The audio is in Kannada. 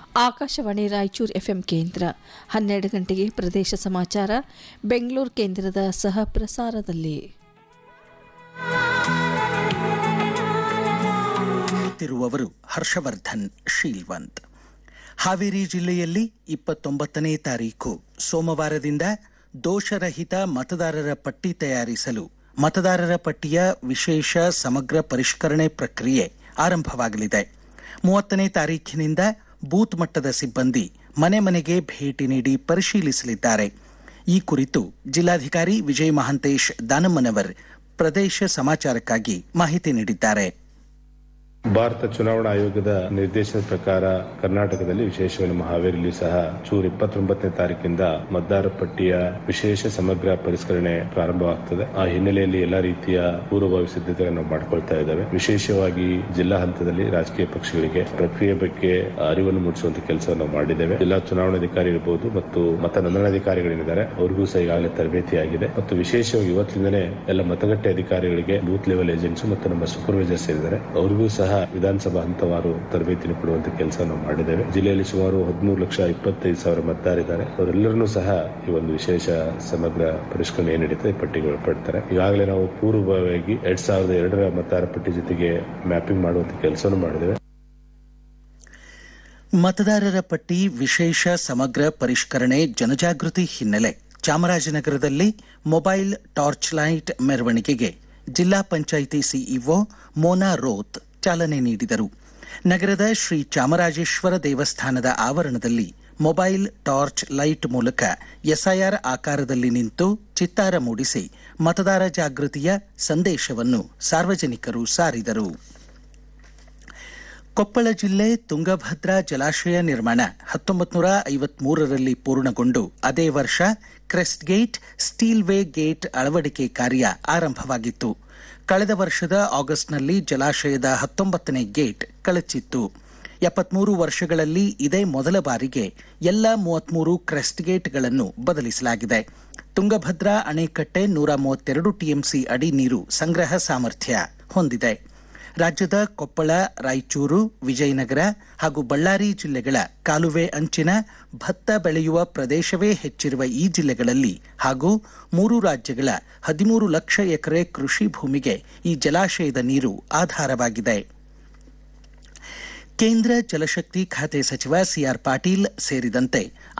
ಆಕಾಶವಾಣಿ ರಾಯಚೂರು ಎಫ್ಎಂ ಕೇಂದ್ರ ಹನ್ನೆರಡು ಗಂಟೆಗೆ ಪ್ರದೇಶ ಸಮಾಚಾರ ಬೆಂಗಳೂರು ಕೇಂದ್ರದ ಸಹ ಪ್ರಸಾರದಲ್ಲಿ ತಿರುವವರು ಹರ್ಷವರ್ಧನ್ ಶೀಲ್ವಂತ್ ಹಾವೇರಿ ಜಿಲ್ಲೆಯಲ್ಲಿ ಇಪ್ಪತ್ತೊಂಬತ್ತನೇ ತಾರೀಖು ಸೋಮವಾರದಿಂದ ದೋಷರಹಿತ ಮತದಾರರ ಪಟ್ಟಿ ತಯಾರಿಸಲು ಮತದಾರರ ಪಟ್ಟಿಯ ವಿಶೇಷ ಸಮಗ್ರ ಪರಿಷ್ಕರಣೆ ಪ್ರಕ್ರಿಯೆ ಆರಂಭವಾಗಲಿದೆ ಮೂವತ್ತನೇ ತಾರೀಖಿನಿಂದ ಬೂತ್ ಮಟ್ಟದ ಸಿಬ್ಬಂದಿ ಮನೆ ಮನೆಗೆ ಭೇಟಿ ನೀಡಿ ಪರಿಶೀಲಿಸಲಿದ್ದಾರೆ ಈ ಕುರಿತು ಜಿಲ್ಲಾಧಿಕಾರಿ ವಿಜಯ ಮಹಾಂತೇಶ್ ದಾನಮ್ಮನವರ್ ಪ್ರದೇಶ ಸಮಾಚಾರಕ್ಕಾಗಿ ಮಾಹಿತಿ ನೀಡಿದ್ದಾರೆ ಭಾರತ ಚುನಾವಣಾ ಆಯೋಗದ ನಿರ್ದೇಶನದ ಪ್ರಕಾರ ಕರ್ನಾಟಕದಲ್ಲಿ ವಿಶೇಷವಾಗಿ ನಮ್ಮ ಹಾವೇರಿಯಲ್ಲಿ ಸಹ ಜೂನ್ ಇಪ್ಪತ್ತೊಂಬತ್ತನೇ ತಾರೀಕಿಂದ ಮತದಾರ ಪಟ್ಟಿಯ ವಿಶೇಷ ಸಮಗ್ರ ಪರಿಷ್ಕರಣೆ ಪ್ರಾರಂಭವಾಗ್ತದೆ ಆ ಹಿನ್ನೆಲೆಯಲ್ಲಿ ಎಲ್ಲಾ ರೀತಿಯ ಪೂರ್ವಭಾವಿ ಸಿದ್ಧತೆಗಳನ್ನು ಮಾಡ್ಕೊಳ್ತಾ ಇದ್ದಾವೆ ವಿಶೇಷವಾಗಿ ಜಿಲ್ಲಾ ಹಂತದಲ್ಲಿ ರಾಜಕೀಯ ಪಕ್ಷಗಳಿಗೆ ಪ್ರಕ್ರಿಯೆ ಬಗ್ಗೆ ಅರಿವನ್ನು ಮೂಡಿಸುವಂತ ಕೆಲಸವನ್ನು ಮಾಡಿದ್ದೇವೆ ಜಿಲ್ಲಾ ಚುನಾವಣಾಧಿಕಾರಿ ಇರಬಹುದು ಮತ್ತು ಮತ ನೋಂದಣಾಧಿಕಾರಿಗಳೇನಿದ್ದಾರೆ ಅವ್ರಿಗೂ ಸಹ ಈಗಾಗಲೇ ತರಬೇತಿ ಆಗಿದೆ ಮತ್ತು ವಿಶೇಷವಾಗಿ ಇವತ್ತಿನಿಂದಲೇ ಎಲ್ಲ ಮತಗಟ್ಟೆ ಅಧಿಕಾರಿಗಳಿಗೆ ಬೂತ್ ಲೆವೆಲ್ ಏಜೆಂಟ್ಸ್ ಮತ್ತು ನಮ್ಮ ಸೂಪರ್ವೈಸರ್ಸ್ ಇದ್ದಾರೆ ಅವ್ರಿಗೂ ಸಹ ವಿಧಾನಸಭಾ ಹಂತವಾರು ತರಬೇತಿ ಕೊಡುವಂತ ಕೆಲಸ ನಾವು ಮಾಡಿದ್ದೇವೆ ಜಿಲ್ಲೆಯಲ್ಲಿ ಸುಮಾರು ಹದಿಮೂರು ಲಕ್ಷ ಇಪ್ಪತ್ತೈದು ಸಾವಿರ ಮತದಾರಿದ್ದಾರೆ ಅವರೆಲ್ಲರನ್ನೂ ಸಹ ಈ ಒಂದು ವಿಶೇಷ ಸಮಗ್ರ ಪರಿಷ್ಕರಣೆ ಏನ್ ನಡೀತದೆ ಪಟ್ಟಿಗೆ ಒಳಪಡ್ತಾರೆ ಈಗಾಗಲೇ ನಾವು ಪೂರ್ವಭಾವಿಯಾಗಿ ಎರಡ್ ಸಾವಿರದ ಎರಡರ ಮತದಾರ ಪಟ್ಟಿ ಜೊತೆಗೆ ಮ್ಯಾಪಿಂಗ್ ಮಾಡುವಂತ ಕೆಲಸವನ್ನು ಮಾಡಿದ್ದೇವೆ ಮತದಾರರ ಪಟ್ಟಿ ವಿಶೇಷ ಸಮಗ್ರ ಪರಿಷ್ಕರಣೆ ಜನಜಾಗೃತಿ ಹಿನ್ನೆಲೆ ಚಾಮರಾಜನಗರದಲ್ಲಿ ಮೊಬೈಲ್ ಟಾರ್ಚ್ ಲೈಟ್ ಮೆರವಣಿಗೆಗೆ ಜಿಲ್ಲಾ ಪಂಚಾಯಿತಿ ಸಿಇಒ ಮೋನಾ ರೋತ್ ಚಾಲನೆ ನೀಡಿದರು ನಗರದ ಶ್ರೀ ಚಾಮರಾಜೇಶ್ವರ ದೇವಸ್ಥಾನದ ಆವರಣದಲ್ಲಿ ಮೊಬೈಲ್ ಟಾರ್ಚ್ ಲೈಟ್ ಮೂಲಕ ಎಸ್ಐಆರ್ ಆಕಾರದಲ್ಲಿ ನಿಂತು ಚಿತ್ತಾರ ಮೂಡಿಸಿ ಮತದಾರ ಜಾಗೃತಿಯ ಸಂದೇಶವನ್ನು ಸಾರ್ವಜನಿಕರು ಸಾರಿದರು ಕೊಪ್ಪಳ ಜಿಲ್ಲೆ ತುಂಗಭದ್ರಾ ಜಲಾಶಯ ನಿರ್ಮಾಣ ಹತ್ತೊಂಬತ್ತು ನೂರ ಐವತ್ಮೂರರಲ್ಲಿ ಪೂರ್ಣಗೊಂಡು ಅದೇ ವರ್ಷ crest gate spillway gate ಅಳವಡಿಕೆ ಕಾರ್ಯ ಆರಂಭವಾಗಿತ್ತು ಕಳೆದ ವರ್ಷದ ಆಗಸ್ಟ್ನಲ್ಲಿ ಜಲಾಶಯದ ಹತ್ತೊಂಬತ್ತನೇ ಗೇಟ್ ಕಳಚಿತ್ತು ಎಪ್ಪತ್ಮೂರು ವರ್ಷಗಳಲ್ಲಿ ಇದೇ ಮೊದಲ ಬಾರಿಗೆ ಎಲ್ಲ ಮೂವತ್ಮೂರು ಕ್ರೆಸ್ಟ್ ಗೇಟ್ಗಳನ್ನು ಬದಲಿಸಲಾಗಿದೆ ತುಂಗಭದ್ರಾ ಅಣೆಕಟ್ಟೆ ನೂರ ಮೂವತ್ತೆರಡು ಟಿಎಂಸಿ ಅಡಿ ನೀರು ಸಂಗ್ರಹ ಸಾಮರ್ಥ್ಯ ಹೊಂದಿದೆ ರಾಜ್ಯದ ಕೊಪ್ಪಳ ರಾಯಚೂರು ವಿಜಯನಗರ ಹಾಗೂ ಬಳ್ಳಾರಿ ಜಿಲ್ಲೆಗಳ ಕಾಲುವೆ ಅಂಚಿನ ಭತ್ತ ಬೆಳೆಯುವ ಪ್ರದೇಶವೇ ಹೆಚ್ಚಿರುವ ಈ ಜಿಲ್ಲೆಗಳಲ್ಲಿ ಹಾಗೂ ಮೂರು ರಾಜ್ಯಗಳ ಹದಿಮೂರು ಲಕ್ಷ ಎಕರೆ ಕೃಷಿ ಭೂಮಿಗೆ ಈ ಜಲಾಶಯದ ನೀರು ಆಧಾರವಾಗಿದೆ ಕೇಂದ್ರ ಜಲಶಕ್ತಿ ಖಾತೆ ಸಚಿವ ಸಿಆರ್ ಪಾಟೀಲ್ ಸೇರಿದಂತೆ